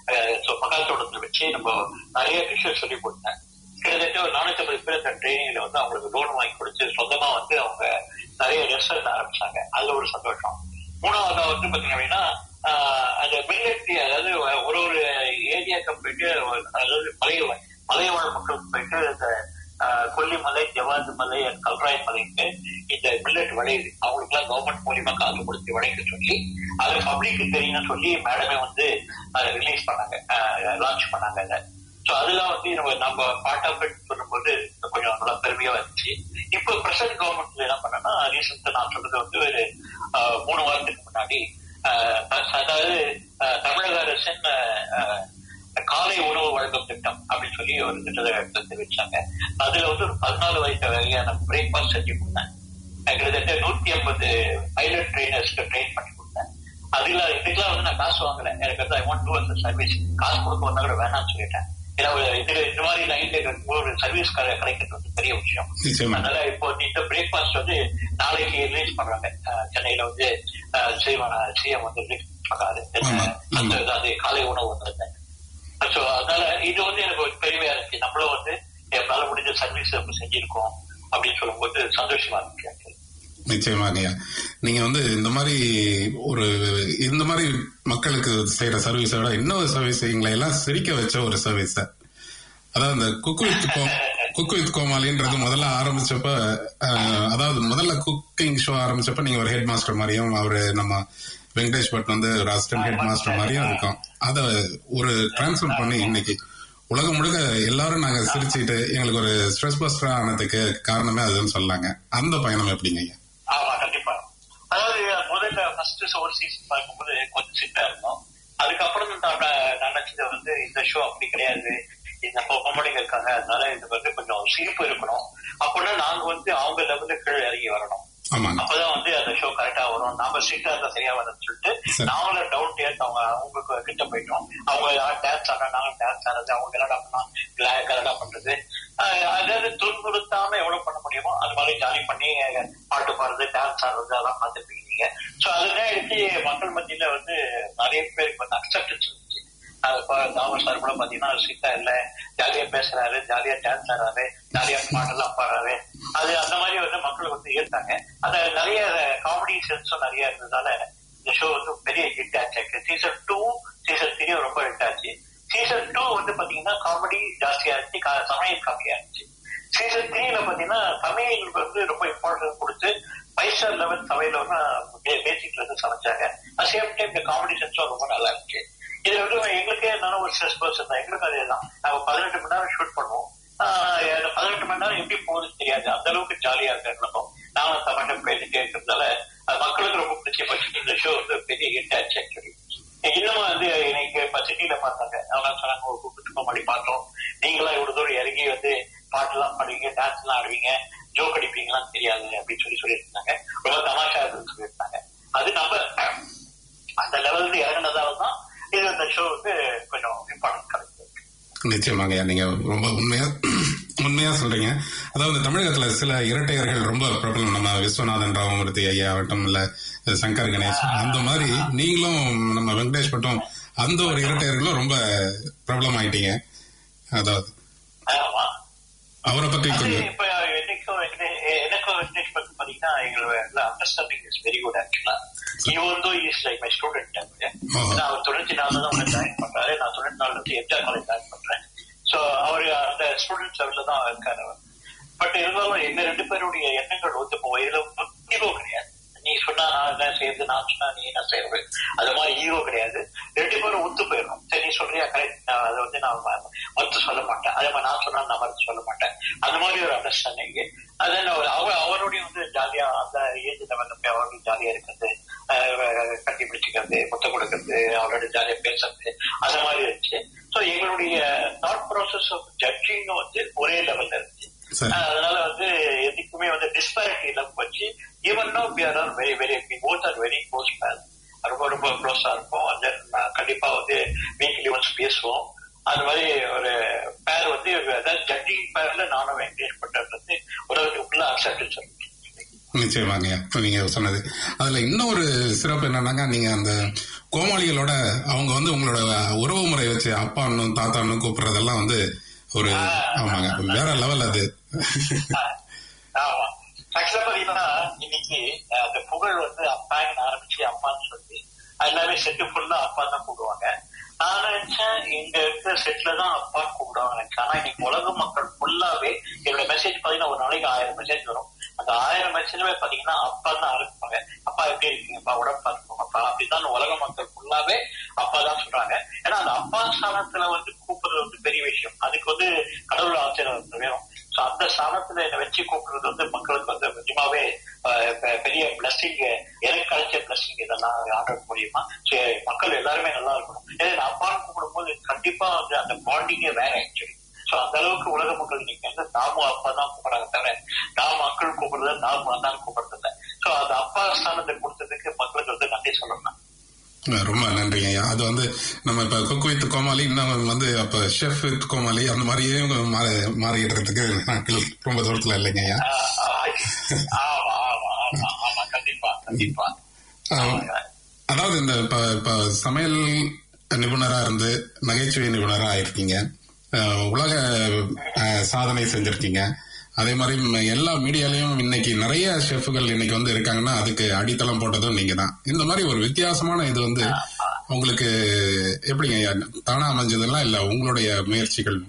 [SPEAKER 4] ஸோ மகாத்தோட்டத்தில் வச்சு நம்ம நிறைய விஷயம் சொல்லி கொடுத்தேன் கிட்டத்தட்ட ஒரு நானூத்தி ஐம்பது பேர் அந்த ட்ரைனிங்ல வந்து அவங்களுக்கு லோன் வாங்கி கொடுத்து சொந்தமா வந்து அவங்க நிறைய ரெஸ்டாரண்ட் ஆரம்பிச்சாங்க அதுல ஒரு சந்தோஷம் மூணாவதா வந்து பாத்தீங்க அப்படின்னா ஆஹ், அந்த மில்லட் அதாவது ஒரு ஒரு ஏரியாக்கு போயிட்டு அதாவது மலைய மலைவாழ் மக்களுக்கு போயிட்டு இந்த ஆஹ், கொல்லிமலை ஜவாது மலை கல்ராய் மலைக்கு இந்த மில்லட் விளையுது அவங்களுக்கு எல்லாம் கவர்மெண்ட் மூலியமா காசு கொடுத்து விளைக்க சொல்லி அது பப்ளிக்கு தெரியணும்னு சொல்லி மேடமே வந்து அதை ரிலீஸ் பண்ணாங்க லான்ச் பண்ணாங்க அதை ஸோ அதெல்லாம் வந்து நம்ம நம்ம பார்ட் ஆஃப் இட் சொல்லும்போது கொஞ்சம் நல்லா பெருமையா இருந்துச்சு இப்போ பிரசன்ட் கவர்மெண்ட்ல என்ன பண்ணனா ரீசெண்டா நான் சொல்றது வந்து ஒரு ஆஹ், மூணு வாரத்துக்கு முன்னாடி ஆஹ், அதாவது ஆஹ், தமிழக அரசின் ஆஹ், காலை உணவு வழங்கும் திட்டம் அப்படின்னு சொல்லி ஒரு திட்டத்தை எடுத்து வச்சாங்க அதுல வந்து ஒரு பதினாலு வயசு வகையான பிரேக்ஃபாஸ்ட் செஞ்சு கொடுத்தேன் கிட்டத்தட்ட நூத்தி ஐம்பது பைலட் ட்ரைனர்ஸ்க்கு ட்ரெயின் பண்ணி கொடுத்தேன் அதுல இதுக்கெல்லாம் வந்து நான் காசு வாங்கல எனக்கு வந்து ஐ வாண்ட் டூ அந்த சர்வீஸ் காசு கொடுக்க வந்தா கூட வேணாம்னு சொல்லிட்டேன் ஏன்னா ஒரு இதுல இந்த மாதிரி லைன்ல ஒரு சர்வீஸ் கிடைக்கிறது வந்து பெரிய விஷயம்
[SPEAKER 2] நிச்சயமா
[SPEAKER 4] அதனால இப்போ இந்த பிரேக்ஃபாஸ்ட் வந்து நாளைக்கு ரிலீஸ் பண்றாங்க அஹ் சென்னையில வந்து சிஎம் வந்து ரிலீஸ் பண்றாரு
[SPEAKER 2] ஆமா, ஆமா.
[SPEAKER 4] அந்த- அது காலை உணவு வந்திருந்தேன் ஸோ அதனால இது வந்து எனக்கு ஒரு பெருமையா இருந்துச்சு நம்மளும் வந்து என்னால முடிஞ்ச சர்வீஸ் செஞ்சிருக்கோம் அப்படின்னு சொல்லும்போது சந்தோஷமா இருக்கு actually.
[SPEAKER 2] நிச்சயமாங்கய்யா நீங்க வந்து இந்த மாதிரி ஒரு இந்த மாதிரி மக்களுக்கு செய்யற சர்வீஸை விட இன்னொரு சர்வீஸ் எங்களை எல்லாம் சிரிக்க வச்ச ஒரு சர்வீஸ் அதாவது இந்த cook with go cook with கோமாளின்றது முதல்ல ஆரம்பிச்சப்ப அஹ், அதாவது முதல்ல குக்கிங் ஷோ ஆரம்பிச்சப்ப நீங்க ஒரு ஹெட் மாஸ்டர் மாதிரியும் அவரு நம்ம வெங்கடேஷ் பட் வந்து ஒரு அசிஸ்டன்ட் ஹெட் மாஸ்டர் மாதிரியும் இருக்கும் அத ஒரு டிரான்ஸ்ஃபர் பண்ணி இன்னைக்கு உலகம் முழுக்க எல்லாரும் நாங்க சிரிச்சுட்டு எங்களுக்கு ஒரு ஸ்ட்ரெஸ் பஸ்டர் ஆனதுக்கு காரணமே அதுன்னு சொல்லாங்க அந்த பயணம் எப்படிங்க ஐயா
[SPEAKER 4] ஆமா கண்டிப்பா அதாவது முதல்ல ஃபர்ஸ்ட் ஓவர்சீஸ் பார்க்கும்போது கொஞ்சம் சிட்டா இருந்தோம் அதுக்கப்புறம் நான் நான் நினைச்சது வந்து இந்த ஷோ அப்படி கிடையாது இந்த பொம்மடிங்க இருக்காங்க அதனால இது வந்து கொஞ்சம் சிரிப்பு இருக்கணும் அப்படின்னா நாங்க வந்து அவங்க லெவல்ல கீழே இறங்கி வரணும்
[SPEAKER 2] ஆமாங்க
[SPEAKER 4] அப்பதான் வந்து அந்த ஷோ கரெக்டா வரும் நாம சீட்டா இருந்தா சரியா வரும்னு சொல்லிட்டு
[SPEAKER 2] சரி.
[SPEAKER 4] நாங்களும் டவுன் டேட் அவங்க அவங்க கிட்ட போயிட்டோம் அவங்க டான்ஸ் ஆனா நாங்களும் டான்ஸ் ஆடுறது அவங்க கலடா பண்ணா கலடா பண்றது ஆஹ் அதாவது துன்புறுத்தாம எவ்வளவு பண்ண முடியுமோ அது மாதிரி ஜாலி பண்ணி பாட்டு பாடுறது டான்ஸ் ஆடுறது அதெல்லாம் பார்த்துட்டு இருக்கீங்க சோ அதுதான் எடுத்து மக்கள் மத்தியில வந்து நிறைய பேருக்கு வந்து அக்செப்டன்ஸ் இருந்துச்சு அது இப்ப தாமஸ் சார் கூட பாத்தீங்கன்னா சீட்டா இல்ல ஜாலியா பேசுறாரு ஜாலியா டான்ஸ் ஆடுறாரு ஜாலியா பாட்டெல்லாம் பாடுறாரு அது அந்த மாதிரி வந்து மக்கள் வந்து ஏற்றாங்க அந்த நிறைய காமெடி சென்ஸும் நிறைய இருந்ததால இந்த ஷோ வந்து பெரிய ஹிட் ஆச்சு சீசன் டூ சீசன் த்ரீ ரொம்ப ஹிட் ஆச்சு சீசன் டூ வந்து பாத்தீங்கன்னா காமெடி ஜாஸ்தியா இருந்துச்சு கா- சமையல் கம்மியா இருந்துச்சு சீசன் த்ரீல பாத்தீங்கன்னா சமையலுக்கு வந்து ரொம்ப இம்பார்ட்டன்ஸ் கொடுத்து ஃபைவ் ஸ்டார் லெவல் சமையல் வந்து பேசிக்ல இருந்து சமைச்சாங்க அட் சேம் டைம் இந்த காமெடி சென்ஸும் ரொம்ப நல்லா இருந்துச்சு இது வந்து எங்களுக்கே என்னன்னா ஒரு ஸ்ட்ரெஸ் பர்சன் தான் எங்களுக்கு அதே தான் நாங்க பதினெட்டு மணி நேரம் ஷூட் பண்ணுவோம் ஆஹ் அந்த பதினெட்டு மணி நேரம் எப்படி போகுதுன்னு தெரியாது அந்த அளவுக்கு ஜாலியா இருக்கு எங்களுக்கும் நாங்களும் தமிழ் பேசிட்டே இருக்கிறதால அது மக்களுக்கு ரொம்ப பிடிச்ச பட்சம் இந்த ஷோ வந்து பெரிய ஹிட் ஆச்சு ஆக்சுவலி இன்னமும் வந்து இன்னைக்கு இப்ப சிட்டில பார்த்தாங்க அவங்க சொன்னாங்க ஒரு கூப்பிட்டு மாதிரி பார்த்தோம் நீங்களா இவ்வளவு தூரம் இறங்கி வந்து பாட்டு எல்லாம் பாடுவீங்க டான்ஸ் எல்லாம் ஆடுவீங்க ஜோக் அடிப்பீங்களாம் தெரியாது அப்படின்னு சொல்லி சொல்லியிருந்தாங்க ரொம்ப தமாஷா இருக்குன்னு சொல்லியிருந்தாங்க அது நம்ம அந்த லெவலுக்கு இறங்கினதால தான் இது அந்த ஷோ வந்து கொஞ்சம் இம்பார்ட்டன்ட் கிடைச்சது
[SPEAKER 2] நிச்சயமாங்க நீங்க ரொம்ப உண்மையா உண்மையா சொல்றீங்க அதாவது தமிழகத்துல சில இரட்டையர்கள் ரொம்ப பிரபலம் நம்ம விஸ்வநாதன் ராமமூர்த்தி ஐயா ஆகட்டும் இல்ல சங்கர் கணேஷ் அந்த மாதிரி நீங்களும் நம்ம வெங்கடேஷ் பட்டும் அந்த ஒரு இரட்டையர்களும் ரொம்ப பிரபலம் ஆயிட்டீங்க அதாவது
[SPEAKER 4] ஆமா
[SPEAKER 2] அவரை பத்தி
[SPEAKER 4] அது
[SPEAKER 2] கொஞ்சம்
[SPEAKER 4] இப்ப எனக்கும் வெங்கடே- எனக்கும் வெங்கடேஷ் பத்தி பாத்தீங்கன்னா எங்களோட understanding is very good actually even though is like my student
[SPEAKER 2] ஆஹா.
[SPEAKER 4] நான் அவர் தொண்ணூத்தி நாலுல தான் உங்களை ஜாயின் பண்றாரு நான் தொண்ணூத்தி நாலுல இருந்து எம்ஜிஆர் காலேஜ் ஜாயின் பண்றேன் சோ அவரு அந்த ஸ்டூடெண்ட் லெவல்ல தான் இருக்காரு அவர் பட் இருந்தாலும் எங்க ரெண்டு பேருடைய எண்ணங்கள் ஒத்து போவோம் இதுல ஈகோ கிடையாது நீ சொன்னா நான் என்ன செய்யறது நான் சொன்னா நீ என்ன செய்யறது அது மாதிரி ஈகோ கிடையாது ரெண்டு பேரும் ஒத்து போயிடும் சரி நீ சொல்றியா கரெக்ட் அதை வந்து நான் ம- மறுத்து சொல்ல மாட்டேன் அதே மாதிரி நான் சொன்னா நான் மறுத்து சொல்ல மாட்டேன் அந்த மாதிரி ஒரு அண்டர்ஸ்டாண்டிங் அது அவர் அவருடைய வந்து ஜாலியா அந்த ஏஜ் லெவல்ல போய் அவருடைய ஜாலியா இருக்கிறது அஹ் கட்டி பிடிச்சிக்கிறது முத்தம் கொடுக்கறது அவரோட ஜாலியா பேசுறது அந்த மாதிரி இருந்துச்சு சோ எங்களுடைய தாட் ப்ராசஸ் ஆஃப் ஜட்ஜிங் வந்து ஒரே லெவல்ல இருந்துச்சு
[SPEAKER 2] சரி.
[SPEAKER 4] அஹ் அதனால வந்து எதுக்குமே வந்து டிஸ்பாரிட்டி எல்லாம் வச்சு even no we are very very both are very close பேர் ரொம்ப ரொம்ப க்ளோஸா இருப்போம் and then நான் கண்டிப்பா வந்து வீக்லி ஒன்ஸ் பேசுவோம் அது மாதிரி ஒரு பேர் வந்து அதாவது ஜட்ஜிங் பேர்ல நானும் வெங்கடேஷ் பட்டர் வந்து உலகத்துக்கு ஃபுல்லா அக்செப்டன்ஸ் இருக்கு
[SPEAKER 2] நிச்சயமாங்க இப்ப நீங்க சொன்னது அதுல இன்னொரு சிறப்பு என்னன்னாக்கா நீங்க அந்த கோமாளிகளோட அவங்க வந்து உங்களோட உறவு முறை வச்சு அப்பான்னு தாத்தான்னு கூப்பிடுறதெல்லாம் வந்து ஒரு ஆமாங்க வேற லெவல் அது
[SPEAKER 4] ஆமா ஆக்சுவலா பாத்தீங்கன்னா இன்னைக்கு அஹ், அந்த புகழ் வந்து அப்பான்னு ஆரம்பிச்சு அப்பான்னு சொல்லி எல்லாமே செட்டு ஃபுல்லா அப்பா தான் கூப்பிடுவாங்க நான் நினைச்சேன் இங்க இருக்கிற செட்ல தான் அப்பா கூப்பிடுவாங்க நினைச்சேன் ஆனா இன்னைக்கு உலக மக்கள் ஃபுல்லாவே என்னோட மெசேஜ் பாத்தீங்கன்னா ஒரு நாளைக்கு ஆயிரம் மெசேஜ் வரும் அந்த ஆயிரம் மெசேஜ்ல பாத்தீங்கன்னா அப்பா தான் ஆரம்பிப்பாங்க அப்பா எப்படி இருக்கீங்கப்பா உடம்பு பார்த்துக்கோங்கப்பா அப்படிதான் உலக மக்கள் ஃபுல்லாவே அப்பா தான் சொல்றாங்க ஏன்னா அந்த அப்பா ஸ்தானத்துல வந்து கூப்பிடுறது வந்து பெரிய விஷயம் அதுக்கு வந்து கடவுள் ஆச்சரியம் வேணும் சோ அந்த ஸ்தானத்துல என்னை வச்சு கூப்பிடுறது வந்து மக்களுக்கு வந்து நிஜமாவே அஹ், பெ- பெரிய பிளஸ்ஸிங் எனக்கு கிடைச்ச பிளஸ்ஸிங் இதெல்லாம் ஆர்டர் மூலியமா சரி, மக்கள் எல்லாருமே நல்லா இருக்கணும் ஏன்னா நான் அப்பான்னு கூப்பிடும் போது கண்டிப்பா வந்து அந்த பாண்டிங்கே வேற ஆக்சுவலி சோ அந்த அளவுக்கு உலக மக்கள் நீங்க வந்து நாமும் அப்பா தான் கூப்பிடுறாங்க தவிர நான் மக்கள் கூப்பிடுறது நாம தான் கூப்பிடுறது இல்லை சோ அந்த அப்பா ஸ்தானத்தை கொடுத்ததுக்கு மக்களுக்கு வந்து நன்றி சொல்லணும்
[SPEAKER 2] ரொம்ப நன்றிங்க ஐயா அது வந்து நம்ம இப்ப குக் வித் கோமாளி இன்னும் வந்து அப்ப ஷெஃப் வித் கோமாளி அந்த மாதிரியே மாறி- மாறிடுறதுக்கு நாட்கள் ரொம்ப தூரத்துல இல்லைங்க ஐயா
[SPEAKER 4] ஆஹ் ஆமா ஆமா ஆமா ஆமா கண்டிப்பா கண்டிப்பா ஆமாங்க.
[SPEAKER 2] அதாவது இந்த இப்ப இப்ப சமையல் நிபுணரா இருந்து நகைச்சுவை நிபுணரா ஆயிருக்கீங்க அஹ், உலக அஹ், சாதனை செஞ்சிருக்கீங்க அதே மாதிரி ம், எல்லா மீடியாலயும் இன்னைக்கு நிறைய ஷெஃப்கள் இன்னைக்கு வந்து இருக்காங்கன்னா அதுக்கு அடித்தளம் போட்டதும் நீங்க தான் இந்த மாதிரி ஒரு வித்தியாசமான இது வந்து உங்களுக்கு எப்படிங்க ஐயா தானா அமைஞ்சதெல்லாம் இல்ல உங்களுடைய முயற்சிகள்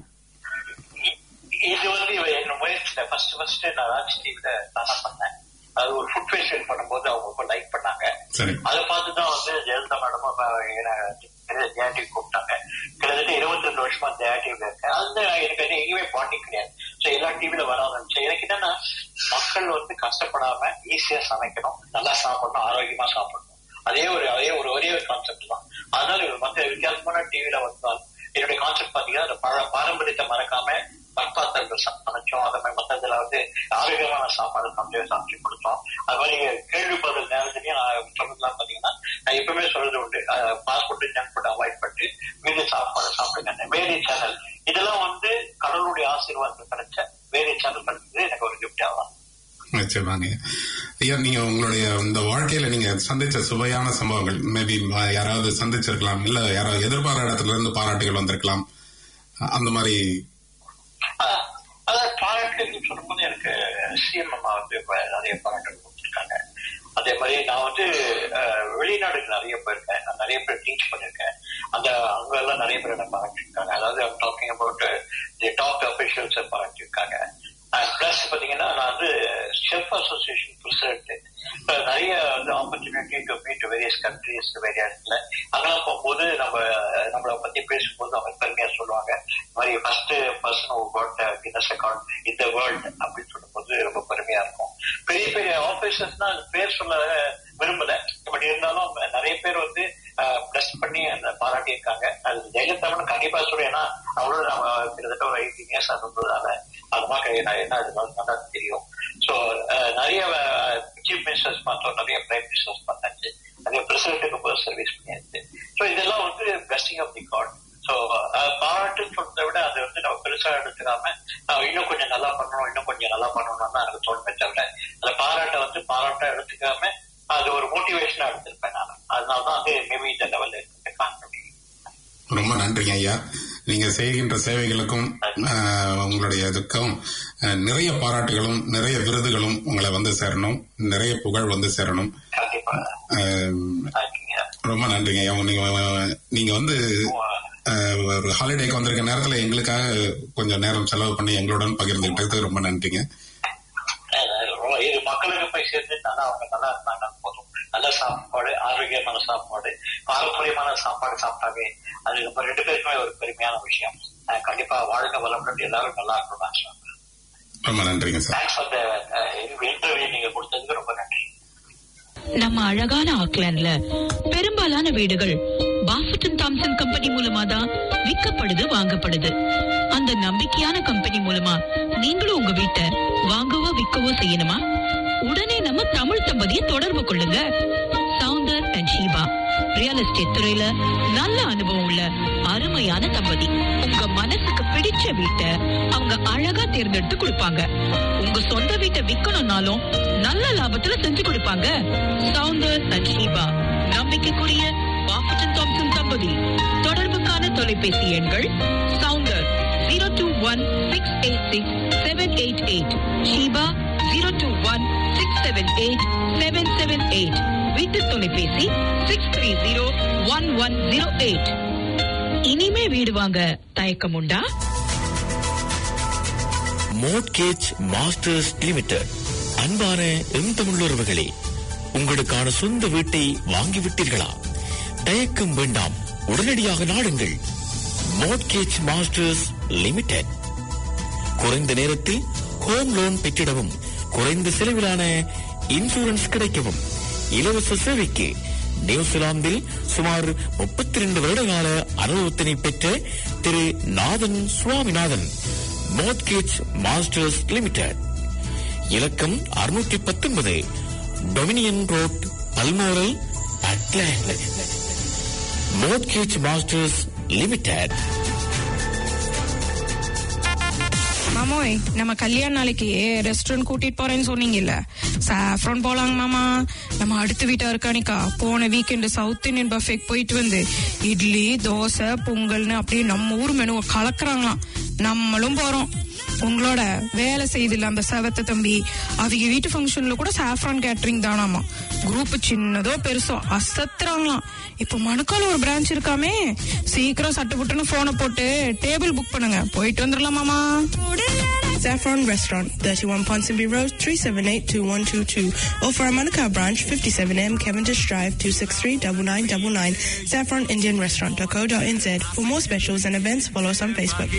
[SPEAKER 4] இது வந்து இவ என்ன முயற்சியில ஃபர்ஸ்ட் ஃபர்ஸ்ட் நான் ராஜ் டிவில தானா பண்ணேன் அது ஒரு ஃபுட் ஃபெஸ்டிவல் பண்ணும்போது அவங்க ரொம்ப லைக் பண்ணாங்க
[SPEAKER 2] சரி
[SPEAKER 4] அதை பார்த்து தான் வந்து ஜெயலலிதா மேடமும் ஜேடிவி கூப்பிட்டாங்க கிட்டத்தட்ட இருபத்தி ரெண்டு வருஷமா ஜேடிவில இருக்கேன் அந்த எனக்கு வந்து எங்கேயுமே பாண்டிங் கிடையாது ஸோ எல்லா டிவில வர ஆரம்பிச்சு எனக்கு என்னன்னா மக்கள் வந்து கஷ்டப்படாம ஈஸியா சமைக்கணும் நல்லா சாப்பிடணும் ஆரோக்கியமா சாப்பிடணும் அதே ஒரு அதே ஒரு ஒரே ஒரு கான்செப்ட் தான் அதனால இவர் மற்ற வித்தியாசமான டிவில வந்தால் என்னுடைய கான்செப்ட் பாத்தீங்கன்னா அந்த பழ பாரம்பரியத்தை மறக்காம பற்பாத்தர்கள் சமைச்சோம் அந்த மாதிரி மற்றதுல வந்து ஆரோக்கியமான சாப்பாடு சமைச்சு சமைச்சு கொடுத்தோம் அது மாதிரி கேள்வி பதில் நேரத்துலயும் நான் சொன்னதுலாம் பாத்தீங்கன்னா நான் எப்பவுமே சொல்றது உண்டு fast food junk food avoid பண்ணிட்டு மீதி சாப்பாடு சாப்பிடுங்க வேரி சேனல் இதெல்லாம் வந்து கடவுளுடைய ஆசீர்வாதம் கிடைச்ச வேரி சேனல் கிடைச்சது எனக்கு ஒரு கிஃப்ட் ஆகும்
[SPEAKER 2] நிச்சயமாங்க ஐயா நீங்க உங்களுடைய இந்த வாழ்க்கையில நீங்க சந்திச்ச சுவையான சம்பவங்கள் மேபி யாராவது சந்திச்சிருக்கலாம் இல்ல யாராவது எதிர்பாராத இடத்துல இருந்து பாராட்டுகள் வந்திருக்கலாம் அந்த மாதிரி
[SPEAKER 4] ஆஹ் அதாவது பாராட்டுகள் சொல்லும்போது எனக்கு சிஎம் அம்மா வந்து இப்ப நிறைய பாராட்டுகள் கொடுத்துருக்காங்க அதே மாதிரி நான் வந்து அஹ், வெளிநாடுக்கு நிறைய போயிருக்கேன் நான் நிறைய பேர் டீச் பண்ணிருக்கேன் அந்த அங்க எல்லாம் நிறைய பேர் என்ன பாராட்டிருக்காங்க அதாவது talking about the top officials பாராட்டிருக்காங்க பிளஸ் பாத்தீங்கன்னா நான் வந்து செஃப் அசோசியேஷன் பிரசிடென்ட் நிறைய வந்து opportunity to meet various countries வேறிய இடத்துல அங்கெல்லாம் போகும்போது நம்ம நம்மளை பத்தி பேசும்போது அவங்க பெருமையா சொல்லுவாங்க இந்த மாதிரி first person got Guinness account இந்த வேர்ல்ட் அப்படின்னு சொல்லும்போது ரொம்ப பெருமையா இருக்கும் பெரிய பெரிய ஆபீசர்ஸ்னா அது பேர் சொல்ல விரும்பல பட் இருந்தாலும் நிறைய பேர் வந்து பிளஸ் பண்ணி அந்த பாராட்டி இருக்காங்க அது ஜெயலலிதாவும் கண்டிப்பா சொல்றேன் ஏன்னா அவரோட நம்ம கிட்டத்தட்ட ஒரு எயிட்டீன் இயர்ஸ் இருந்ததுனால அது மாதிரி நான் என்ன அது நல்லா தெரியும் ஸோ நிறைய சீஃப் மினிஸ்டர்ஸ் பார்த்தோம் நிறைய பிரைம் மினிஸ்டர்ஸ் பார்த்தாச்சு நிறைய பிரசிடென்ட்டுக்கு சர்வீஸ் பண்ணியாச்சு ஸோ இதெல்லாம் வந்து பெஸ்டிங் ஆஃப் தி காட் ஸோ பாராட்டுன்னு சொல்றதை விட அது வந்து நம்ம பெருசா எடுத்துக்காம அஹ், இன்னும் கொஞ்சம் நல்லா பண்ணணும் இன்னும் கொஞ்சம் நல்லா பண்ணணும்னு தான் எனக்கு தோணுமே தவிர அந்த பாராட்டை வந்து பாராட்டா எடுத்துக்காம அது ஒரு மோட்டிவேஷனா எடுத்திருப்பேன் நான் அதனால தான் வந்து மேபி இந்த லெவல்ல இருக்கு காண
[SPEAKER 2] ரொம்ப நன்றிங்க ஐயா நீங்க செய்கின்ற சேவைகளுக்கும் ஆஹ், உங்களுடைய இதுக்கும் ஆஹ், நிறைய பாராட்டுகளும் நிறைய விருதுகளும் உங்களை வந்து சேரணும் நிறைய புகழ் வந்து சேரணும்
[SPEAKER 4] கண்டிப்பா
[SPEAKER 2] ஆஹ்,
[SPEAKER 4] தேங்க்யூங்க
[SPEAKER 2] ரொம்ப நன்றிங்க ஐயா நீங்க நீங்க வந்து ஆஹ், ஒரு ஹாலிடேக்கு வந்திருக்க நேரத்துல எங்களுக்காக கொஞ்சம் நேரம் செலவு பண்ணி எங்களுடன் பகிர்ந்துகிட்டதுக்கு ரொம்ப நன்றிங்க
[SPEAKER 4] அஹ் ரொம்ப இது மக்களுக்கு போய் சேர்ந்து நல்லா அவங்க நல்லா இருந்தாங்க போதும் நல்ல சாப்பாடு ஆரோக்கியமான சாப்பாடு பாரம்பரியமான சாப்பாடு சாப்பிட்டாவே அது நம்ம ரெண்டு பேருக்குமே ஒரு பெருமையான விஷயம் அஹ் கண்டிப்பா வாழ்க வளமுடன் எல்லாரும் நல்லா இருக்கணும் நான் சொல்றேன்
[SPEAKER 2] ரொம்ப நன்றிங்க sir
[SPEAKER 4] thanks for the interview நீங்க கொடுத்ததுக்கு ரொம்ப நன்றி
[SPEAKER 5] நம்ம அழகான ஆக்லாண்ட்ல பெரும்பாலான வீடுகள் பாஃபட்டன் தாம்சன் கம்பெனி மூலமா தான் விற்கப்படுது வாங்கப்படுது அந்த நம்பிக்கையான கம்பெனி மூலமா நீங்களும் உங்க வீட்டை வாங்கவோ விற்கவோ செய்யணுமா உடனே நம்ம தமிழ் தம்பதியை தொடர்பு கொள்ளுங்க Soundar and Sheeba real estate துறையில நல்ல அனுபவம் உள்ள அருமையான தம்பதி உங்க மனசுக்கு பிடிச்ச வீட்டை அவங்க அழகா தேர்ந்தெடுத்து கொடுப்பாங்க உங்க சொந்த வீட்டை விக்கணும்னாலும் நல்ல லாபத்துல செஞ்சு கொடுப்பாங்க சவுந்தர் அண்ட் ஷீபா நம்பிக்கைக்குரிய பாஃபட்டன் தாம்சன் தம்பதி தொடர்புக்கான தொலைபேசி எண்கள் Soundar zero two one six eight six seven eight eight Sheeba zero two one six seven eight seven seven eight வீட்டு தொலைபேசி six three zero one one zero eight இனிமே வீடு வாங்க தயக்கம் உண்டா
[SPEAKER 6] மோட்கேஜ் மாஸ்டர்ஸ் லிமிடெட் அன்பான எம் தமிழுறவுகளே உங்களுக்கான சொந்த வீட்டை வாங்கிவிட்டீர்களா தயக்கம் வேண்டாம் உடனடியாக நாடுங்கள் மோட்கேஜ் மாஸ்டர்ஸ் லிமிடெட் குறைந்த நேரத்தில் ஹோம் லோன் பெற்றிடவும் குறைந்த செலவிலான இன்சூரன்ஸ் கிடைக்கவும் இலவச சேவைக்கு நியூசிலாந்தில் சுமார் முப்பத்தி ரெண்டு வருடகால அனுபவத்தினை பெற்ற திரு Nathan Swaminathan mortgage masters limited இலக்கம் அறுநூற்றி பத்தொன்பது Dominion road Balmoral Auckland mortgage masters limited
[SPEAKER 7] மாமோய் நம்ம கல்யாண நாளைக்கு ரெஸ்டாரண்ட் கூட்டிட்டு போறேன்னு சொன்னீங்கல்ல சாஃப்ரான் போலாங்க மாமா நம்ம அடுத்த வீட்டா இருக்கானிக்கா போன வீக்கெண்டு சவுத் இந்தியன் பஃபேக்கு போயிட்டு வந்து இட்லி தோசை பொங்கல்னு அப்படியே நம்ம ஊர் மெனுவை கலக்குறாங்களாம் நம்மளும் போறோம் உங்களோட வேலை செய்தில்ல அந்த செவத்த தம்பி அவங்க வீட்டு ஃபங்க்ஷன்ல கூட சாஃப்ரான் கேட்டரிங் தானாமா குரூப் சின்னதோ பெருசோ அசத்துறாங்களாம் இப்போ மணுக்கால ஒரு பிரான்ச் இருக்காமே சீக்கிரம் சட்டு புட்டுன்னு போனை போட்டு டேபிள் புக் பண்ணுங்க போயிட்டு வந்துடலாமாமா
[SPEAKER 8] Saffron Restaurant, 31 Ponsonby Road, 378-2122. Or for our Manukau branch, 57M Cavendish Drive, 263-9999. Saffron Indian Restaurant.co.nz. For more specials and events, follow us on Facebook.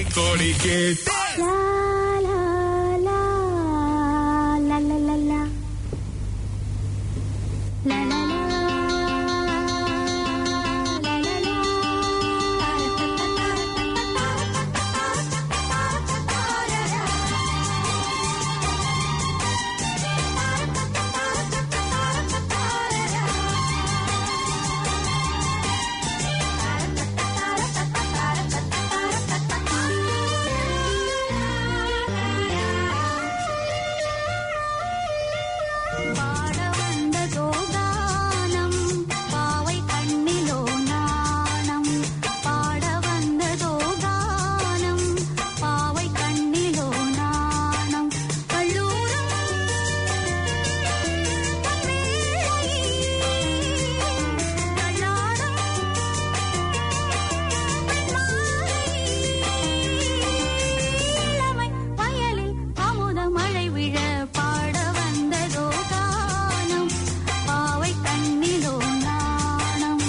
[SPEAKER 9] பாட வந்ததோ கானம் பாவை கண்ணிலோ நாணம் பாட வந்ததோ கானம் பாவை கண்ணிலோ நாணம் கல்லூரம் கல்லாடம் இளமை வயலில் அமுத மழை விழ பாட வந்ததோ கானம் பாவை கண்ணிலோ நாணம்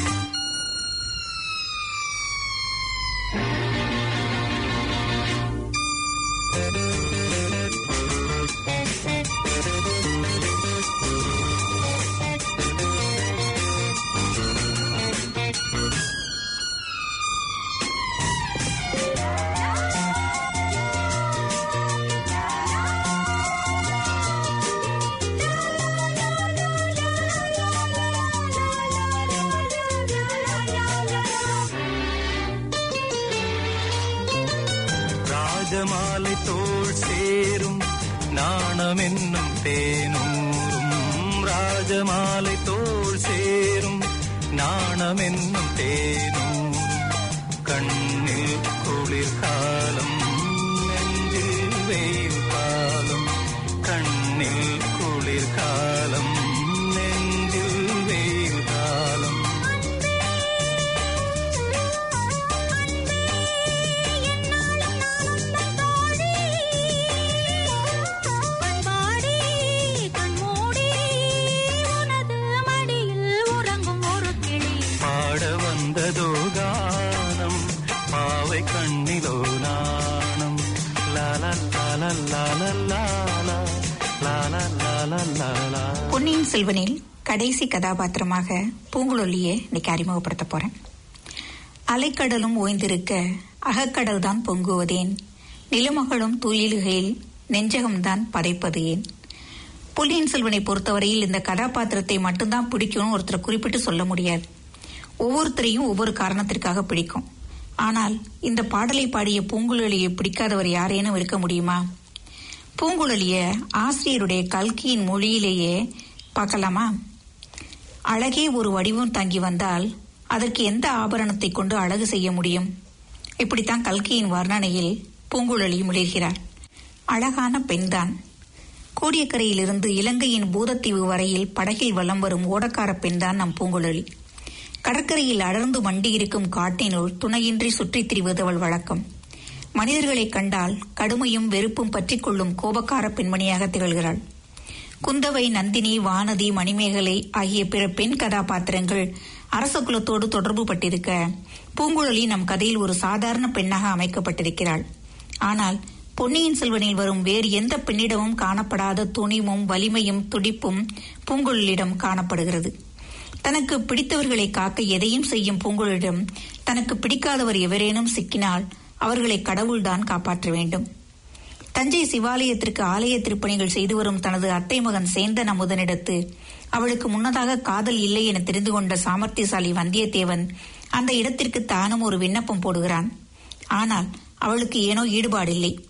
[SPEAKER 3] ராஜமாலை தோள் சேரும் நாணம் என்னும் தேனூரும் ராஜமாலை தோள் சேரும் நாணம் என்னும் தேனூரும் கண்ணில் குளிர்காலம் நெஞ்சில் வெயில் காலம் கண்ணில் குளிர்காலம் நெஞ்சில் வெயில் காலம்
[SPEAKER 9] பண்பாடி கண்மூடி உனது மடியில் உறங்கும் ஒரு கிளி
[SPEAKER 3] பாட வந்ததோ கானம் பாவை கண்ணிலோ நாணம் லால லால லால லால லால லால லாலா
[SPEAKER 10] பொன்னியின் செல்வனில் கடைசி கதாபாத்திரமாக பூங்குழலியை இன்னைக்கு அறிமுகப்படுத்த போறேன் அலைக்கடலும் ஓய்ந்திருக்க அகக்கடல் தான் பொங்குவதேன் நிலமகளும் துயிலுகையில் நெஞ்சகம்தான் பதைப்பது ஏன் பொன்னியின் செல்வனை பொறுத்தவரையில் இந்த கதாபாத்திரத்தை மட்டும்தான் பிடிக்கும்னு ஒருத்தர் குறிப்பிட்டு சொல்ல முடியாது ஒவ்வொருத்தரையும் ஒவ்வொரு காரணத்திற்காக பிடிக்கும் ஆனால் இந்த பாடலை பாடிய பூங்குழலியை பிடிக்காதவர் யாரேனும் இருக்க முடியுமா பூங்குழலிய ஆசிரியருடைய கல்கியின் மொழியிலேயே பார்க்கலாமா அழகே ஒரு வடிவம் தங்கி வந்தால் அதற்கு எந்த ஆபரணத்தை கொண்டு அழகு செய்ய முடியும் இப்படித்தான் கல்கியின் வர்ணனையில் பூங்குழலி மிளிர்கிறார் அழகான பெண்தான் கோடியக்கரையிலிருந்து இலங்கையின் பூதத்தீவு வரையில் படகில் வலம் வரும் ஓடக்கார பெண்தான் நம் பூங்குழலி கடற்கரையில் அடர்ந்து மண்டியிருக்கும் காட்டினுள் துணையின்றி சுற்றித் திரிவது அவள் வழக்கம் மனிதர்களைக் கண்டால் கடுமையும் வெறுப்பும் பற்றிக் கொள்ளும் கோபக்கார பெண்மணியாக திகழ்கிறாள் குந்தவை நந்தினி வானதி மணிமேகலை ஆகிய பிற பெண் கதாபாத்திரங்கள் அரச குலத்தோடு தொடர்பு பட்டிருக்க பூங்குழலி நம் கதையில் ஒரு சாதாரண பெண்ணாக அமைக்கப்பட்டிருக்கிறாள் ஆனால் பொன்னியின் செல்வனில் வரும் வேறு எந்த பெண்ணிடமும் காணப்படாத துணிவும் வலிமையும் துடிப்பும் பூங்குழலிடம் காணப்படுகிறது தனக்கு பிடித்தவர்களை காக்க எதையும் செய்யும் பூங்குழலிடம் தனக்கு பிடிக்காதவர் எவரேனும் சிக்கினால் அவர்களை கடவுள்தான் காப்பாற்ற வேண்டும் தஞ்சை சிவாலயத்திற்கு ஆலய திருப்பணிகள் செய்து வரும் தனது அத்தை மகன் சேந்தன் அமுதனிடத்து அவளுக்கு முன்னதாக காதல் இல்லை என தெரிந்து கொண்ட சாமர்த்தியசாலி வந்தியத்தேவன் அந்த இடத்திற்கு தானும் ஒரு விண்ணப்பம் போடுகிறான் ஆனால் அவளுக்கு ஏனோ ஈடுபாடில்லை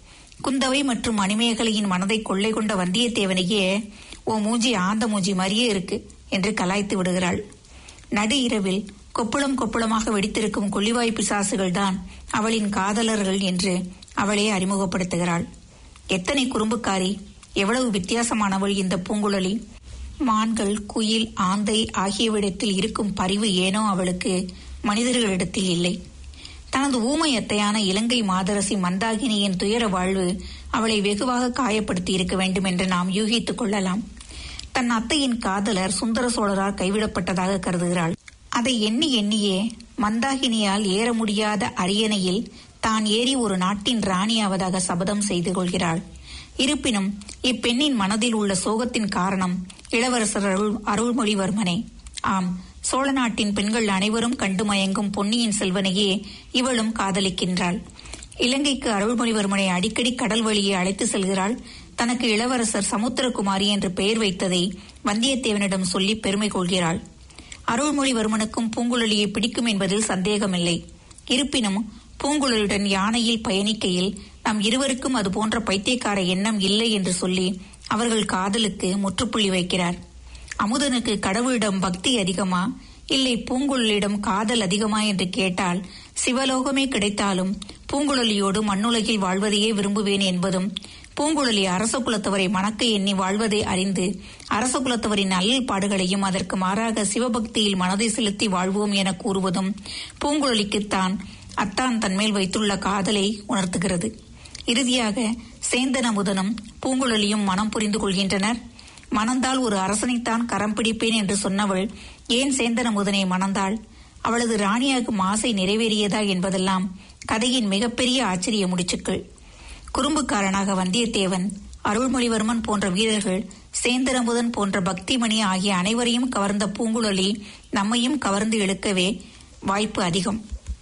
[SPEAKER 10] குந்தவை மற்றும் மணிமேகலையின் மனதை கொள்ளை கொண்ட வந்தியத்தேவனையே ஓ மூஞ்சி ஆந்த மூஞ்சி மாதிரியே இருக்கு என்று கலாய்த்து விடுகிறாள் நடு இரவில் கொப்புளம் கொப்புளமாக வெடித்திருக்கும் கொள்ளிவாய் பிசாசுகள் தான் அவளின் காதலர்கள் என்று அவளே அறிமுகப்படுத்துகிறாள் எத்தனை குறும்புக்காரி எவ்வளவு வித்தியாசமானவள் இந்த பூங்குழலி மான்கள் குயில் ஆந்தை ஆகியவிடத்தில் இருக்கும் பரிவு ஏனோ அவளுக்கு மனிதர்களிடத்தில் இல்லை தனது ஊமையத்தையான இலங்கை மாதரசி மந்தாகினியின் துயர வாழ்வு அவளை வெகுவாக காயப்படுத்தி இருக்க வேண்டும் என்று நாம் யூகித்துக் கொள்ளலாம் தன் அத்தையின் காதலர் சுந்தர சோழரால் கைவிடப்பட்டதாக கருதுகிறாள் அதை எண்ணி எண்ணியே மந்தாகினியால் ஏற முடியாத அரியணையில் தான் ஏறி ஒரு நாட்டின் ராணியாவதாக சபதம் செய்து கொள்கிறாள் இருப்பினும் இப்பெண்ணின் மனதில் உள்ள சோகத்தின் காரணம் இளவரசர் அருள் அருள்மொழிவர்மனே ஆம் சோழ நாட்டின் பெண்கள் அனைவரும் கண்டு மயங்கும் பொன்னியின் செல்வனையே இவளும் காதலிக்கின்றாள் இலங்கைக்கு அருள்மொழிவர்மனை அடிக்கடி கடல் வழியே அழைத்து செல்கிறாள் தனக்கு இளவரசர் சமுத்திரகுமாரி என்று பெயர் வைத்ததை வந்தியத்தேவனிடம் சொல்லி பெருமை கொள்கிறாள் அருள்மொழிவர்மனுக்கும் பூங்குழலியை பிடிக்கும் என்பதில் சந்தேகமில்லை இருப்பினும் பூங்குழலியுடன் யானையில் பயணிக்கையில் நம் இருவருக்கும் அது போன்ற பைத்தியக்கார எண்ணம் இல்லை என்று சொல்லி அவர்கள் காதலுக்கு முற்றுப்புள்ளி வைக்கிறார் அமுதனுக்கு கடவுளிடம் பக்தி அதிகமா இல்லை பூங்குழலியிடம் காதல் அதிகமா என்று கேட்டால் சிவலோகமே கிடைத்தாலும் பூங்குழலியோடு மண்ணுலகில் வாழ்வதையே விரும்புவேன் என்பதும் பூங்குழலி அரச குலத்தவரை மணக்க எண்ணி வாழ்வதை அறிந்து அரச குலத்தவரின் அல்லல் பாடுகளையும் அதற்கு மாறாக சிவபக்தியில் மனதை செலுத்தி வாழ்வோம் என கூறுவதும் பூங்குழலிக்குத்தான் அத்தான் தன்மேல் வைத்துள்ள காதலை உணர்த்துகிறது இறுதியாக சேந்தன் அமுதனும் பூங்குழலியும் மனம் புரிந்து கொள்கின்றனர் மணந்தால் ஒரு அரசனைத்தான் கரம் பிடிப்பேன் என்று சொன்னவள் ஏன் சேந்தன் அமுதனை மணந்தாள் அவளது ராணியாகும் ஆசை நிறைவேறியதா என்பதெல்லாம் கதையின் மிகப்பெரிய ஆச்சரிய முடிச்சுக்கள் குறும்புக்காரனாக வந்தியத்தேவன் அருள்மொழிவர்மன் போன்ற வீரர்கள் சேந்தரமுதன் போன்ற பக்திமணி ஆகிய அனைவரையும் கவர்ந்த பூங்குழலி நம்மையும் கவர்ந்து இழுக்கவே வாய்ப்பு அதிகம்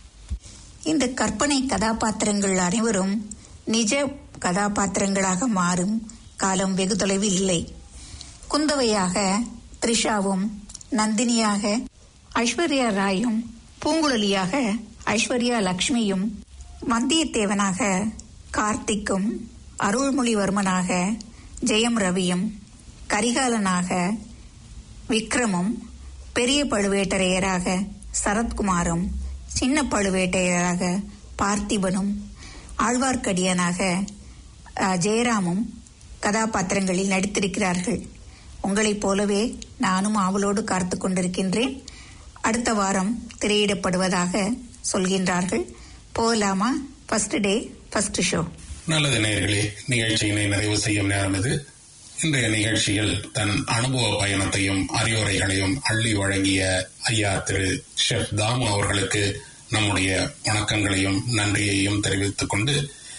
[SPEAKER 10] இந்த கற்பனை கதாபாத்திரங்கள் அனைவரும் நிஜ கதாபாத்திரங்களாக மாறும் காலம் வெகு தொலைவில் இல்லை குந்தவையாக த்ரிஷாவும் நந்தினியாக ஐஸ்வர்யா ராயும் பூங்குழலியாக ஐஸ்வர்யா லக்ஷ்மியும் வந்தியத்தேவனாக கார்த்திக்கும் அருள்மொழிவர்மனாக ஜெயம் ரவியும் கரிகாலனாக விக்ரமும் பெரிய பழுவேட்டரையராக சரத்குமாரும் சின்ன பழுவேட்டையராக பார்த்திபனும் ஆழ்வார்க்கடியனாக அஹ், ஜெயராமும் கதாபாத்திரங்களில் நடித்திருக்கிறார்கள் உங்களைப் போலவே நானும் ஆவலோடு காத்து கொண்டிருக்கின்றேன் அடுத்த வாரம் திரையிடப்படுவதாக சொல்கின்றார்கள் போகலாமா ஃபர்ஸ்ட் டே ஃபர்ஸ்ட் ஷோ
[SPEAKER 2] நல்லது நேயர்களே நிகழ்ச்சியினை நிறைவு செய்யும் நேரம் இது இன்றைய நிகழ்ச்சியில் தன் அனுபவ பயணத்தையும் அறிவுரைகளையும் அள்ளி வழங்கிய ஐயா திரு ஷெஃப் தாமு அவர்களுக்கு நம்முடைய வணக்கங்களையும் நன்றியையும் தெரிவித்துக் கொண்டு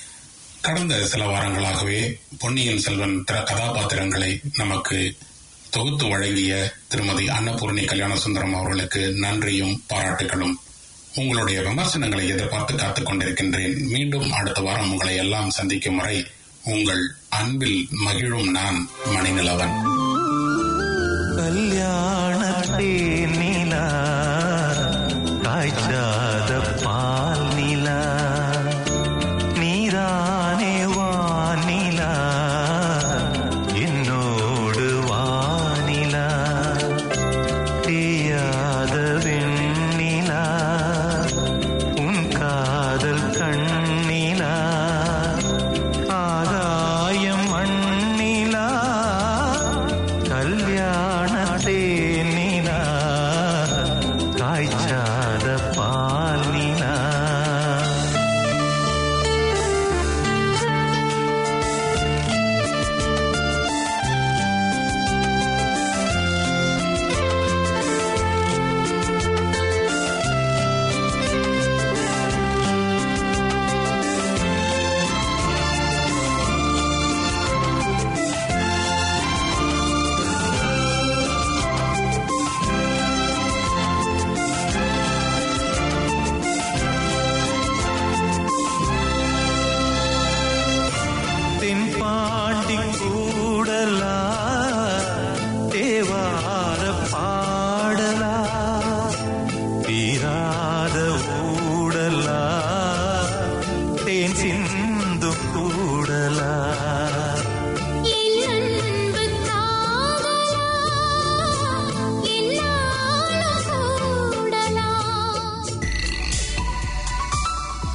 [SPEAKER 2] கடந்த சில வாரங்களாகவே பொன்னியின் செல்வன் திற கதாபாத்திரங்களை நமக்கு தொகுத்து வழங்கிய திருமதி அன்னபூர்ணி கல்யாண சுந்தரம் அவர்களுக்கு நன்றியும் பாராட்டுகளும் உங்களுடைய விமர்சனங்களை எதிர்பார்த்து காத்துக் கொண்டிருக்கின்றேன் மீண்டும் அடுத்த வாரம் உங்களை எல்லாம் சந்திக்கும் வரை உங்கள் அன்பில் மகிழும் நான் மணிநிலவன்
[SPEAKER 3] கல்யாணத்தேன்